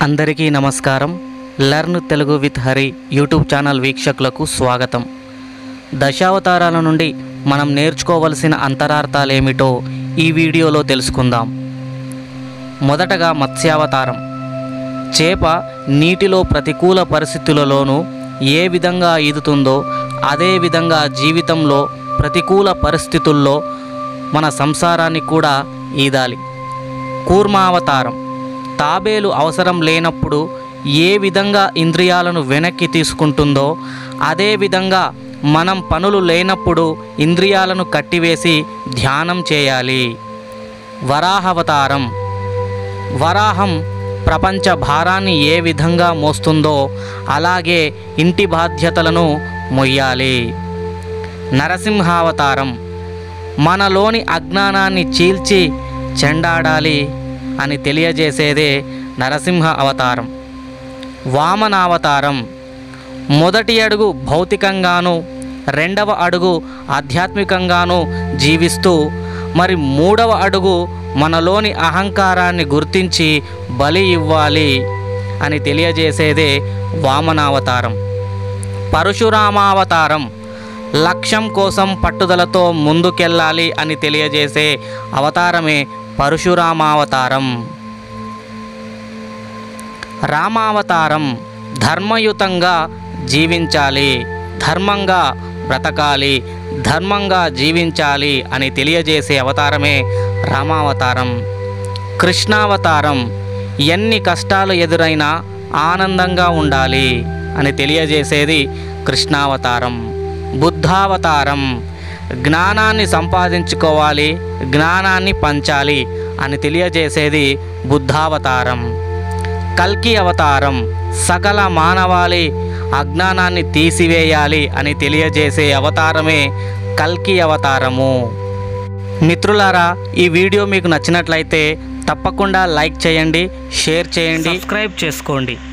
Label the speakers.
Speaker 1: అందరికీ నమస్కారం learn Telugu with Hari YouTube channel వీక్షకులకు స్వాగతం దశావతారాల నుండి మనం నేర్చుకోవలసిన అంతరార్థాలేమిటో ఈ వీడియోలో తెలుసుకుందాం మొదటగా మత్స్యావతారం చేప నీటిలో ప్రతికూల పరిస్థితులలోనూ ఏ విధంగా ఈదుతుందో అదే విధంగా జీవితంలో ప్రతికూల పరిస్థితుల్లో మన సంసారాన్ని కూడా ఈదాలి కూర్మావతారం తాబేలు అవసరం లేనప్పుడు ఏ విధంగా ఇంద్రియాలను వెనక్కి తీసుకుంటుందో అదే విధంగా మనం పనులు లేనప్పుడు ఇంద్రియాలను కట్టివేసి ధ్యానం చేయాలి వరాహవతారం వరాహం ప్రపంచ భారాన్ని ఏ విధంగా మోస్తుందో అలాగే ఇంటి బాధ్యతలను మొయ్యాలి నరసింహావతారం మనలోని అజ్ఞానాన్ని చీల్చి చెండాడాలి అని తెలియజేసేదే నరసింహ అవతారం వామనావతారం మొదటి అడుగు భౌతికంగాను రెండవ అడుగు ఆధ్యాత్మికంగాను జీవిస్తూ మరి మూడవ అడుగు మనలోని అహంకారాన్ని గుర్తించి బలి ఇవ్వాలి అని తెలియజేసేదే వామనావతారం పరశురామావతారం లక్ష్యం కోసం పట్టుదలతో ముందుకెళ్ళాలి అని తెలియజేసే అవతారమే పరశురామావతారం రామావతారం ధర్మయుతంగా జీవించాలి ధర్మంగా బ్రతకాలి ధర్మంగా జీవించాలి అని తెలియజేసే అవతారమే రామావతారం కృష్ణావతారం ఎన్ని కష్టాలు ఎదురైనా ఆనందంగా ఉండాలి అని తెలియజేసేది కృష్ణావతారం బుద్ధావతారం జ్ఞానాన్ని సంపాదించుకోవాలి జ్ఞానాన్ని పంచాలి అని తెలియజేసేది బుద్ధావతారం కల్కి అవతారం సకల మానవాళి అజ్ఞానాన్ని తీసివేయాలి అని తెలియజేసే అవతారమే కల్కి అవతారము మిత్రులారా ఈ వీడియో మీకు నచ్చినట్లయితే తప్పకుండా లైక్ చేయండి షేర్ చేయండి సబ్స్క్రైబ్ చేసుకోండి